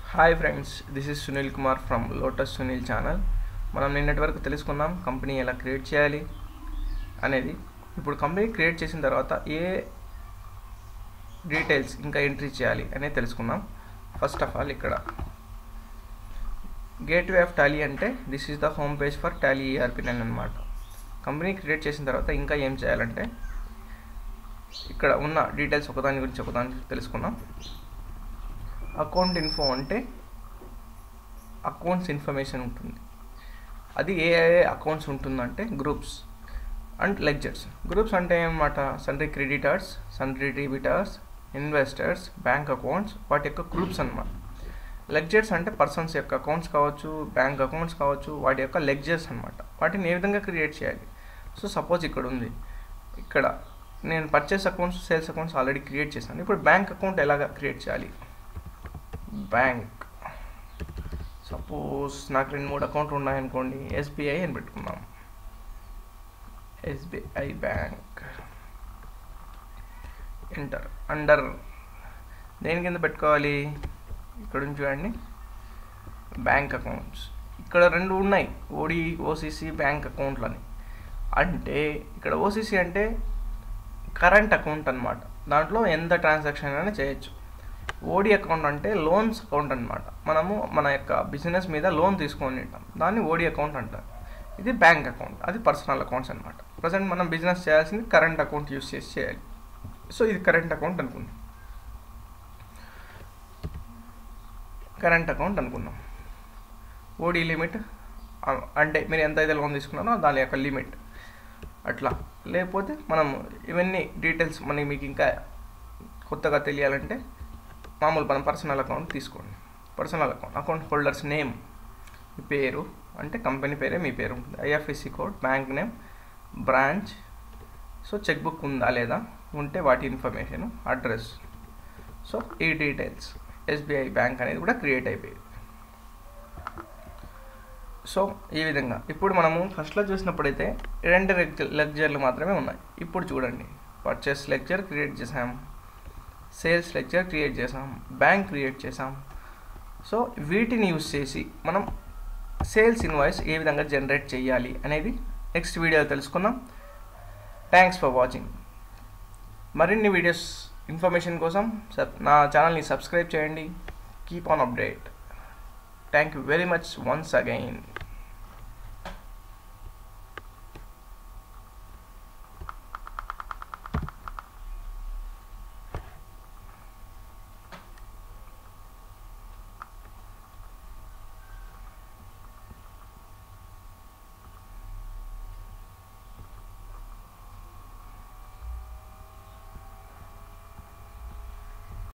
hi friends this is Sunil Kumar from Lotus Sunil channel మనం నిన్నటి వరకు తెలుసుకున్నాం కంపెనీ ఎలా క్రియేట్ చేయాలి అనేది ఇప్పుడు కంపెనీ క్రియేట్ చేసిన తర్వాత ఏ డీటెయిల్స్ ఇంకా ఎంట్రీ చేయాలి అనేది తెలుసుకున్నాం ఫస్ట్ ఆఫ్ ఆల్ ఇక్కడ గేట్వే ఆఫ్ టాలీ అంటే this is the home page for Tally ERP nine అనమాట కంపెనీ క్రియేట్ చేసిన తర్వాత ఇంకా ఏం చేయాలంటే ఇక్కడ ఉన్న డీటెయిల్స్ ఒకదాని గురించి ఒకదాని తెలుసుకున్నాం అకౌంట్ ఇన్ఫో అంటే అకౌంట్స్ ఇన్ఫర్మేషన్ ఉంటుంది అది ఏ ఏ అకౌంట్స్ ఉంటుందంటే గ్రూప్స్ అండ్ లెక్చర్స్ గ్రూప్స్ అంటే ఏమన్నమాట sundry creditors sundry debtors investors bank accounts వాటి యొక్క గ్రూప్స్ అనమాట లెక్చర్స్ అంటే పర్సన్స్ యొక్క అకౌంట్స్ కావచ్చు బ్యాంక్ అకౌంట్స్ కావచ్చు వాటి యొక్క లెక్చర్స్ అనమాట వాటిని ఏ విధంగా క్రియేట్ చేయాలి సో సపోజ్ ఇక్కడ ఉంది ఇక్కడ నేను purchase accounts sales accounts already create చేశాను ఇప్పుడు బ్యాంక్ అకౌంట్ ఎలాగ క్రియేట్ చేయాలి బ్యాంక్ సపోజ్ నాకు రెండు మూడు అకౌంట్లు ఉన్నాయనుకోండి ఎస్బీఐ అని పెట్టుకుందాం ఎస్బీఐ బ్యాంక్ ఎంటర్ అండర్ దేని కింద పెట్టుకోవాలి ఇక్కడ నుంచి చూడండి బ్యాంక్ అకౌంట్స్ ఇక్కడ రెండు ఉన్నాయి ఓడి ఓసీసీ బ్యాంక్ అకౌంట్లు అని అంటే ఇక్కడ ఓసీసీ అంటే కరెంట్ అకౌంట్ అనమాట దాంట్లో ఎంత ట్రాన్సాక్షన్ అయినా చేయొచ్చు ఓడి అకౌంట్ అంటే లోన్స్ అకౌంట్ అనమాట మనము మన యొక్క బిజినెస్ మీద లోన్ తీసుకొని ఉంటాం దాన్ని ఓడి అకౌంట్ అంటారు ఇది బ్యాంక్ అకౌంట్ అది పర్సనల్ అకౌంట్స్ అనమాట ప్రజెంట్ మనం బిజినెస్ చేయాల్సింది కరెంట్ అకౌంట్ యూస్ చేసి చేయాలి సో ఇది కరెంట్ అకౌంట్ అనుకుందాం కరెంట్ అకౌంట్ అనుకుందాం ఓడి లిమిట్ అంటే మీరు ఎంత అయితే లోన్ తీసుకున్నారో దాని యొక్క లిమిట్ అట్లా లేకపోతే మనం ఇవన్నీ డీటెయిల్స్ మనకి మీకు ఇంకా కొత్తగా తెలియాలంటే మామూలు మనం పర్సనల్ అకౌంట్ తీసుకోండి personal account account holders name మీ పేరు అంటే కంపెనీ పేరే మీ పేరు ఉంటుంది IFSC code bank name branch so check book ఉందా లేదా ఉంటే వాటి ఇన్ఫర్మేషన్ అడ్రస్ సో ఈ డీటెయిల్స్ ఎస్బీఐ బ్యాంక్ అనేది కూడా క్రియేట్ అయిపోయింది సో ఈ విధంగా ఇప్పుడు మనము ఫస్ట్లో చూసినప్పుడైతే రెండు లెక్చర్లు మాత్రమే ఉన్నాయి ఇప్పుడు చూడండి పర్చేస్ లెక్చర్ క్రియేట్ చేసాం సేల్స్ లెక్చర్ క్రియేట్ చేసాం బ్యాంక్ క్రియేట్ చేసాం సో వీటిని యూస్ చేసి మనం సేల్స్ ఇన్వాయిస్ ఏ విధంగా జనరేట్ చేయాలి అనేది నెక్స్ట్ వీడియోలో తెలుసుకుందాం థ్యాంక్స్ ఫర్ వాచింగ్ మరిన్ని వీడియోస్ ఇన్ఫర్మేషన్ కోసం నా ఛానల్ని సబ్స్క్రైబ్ చేయండి keep on update thank you very much once again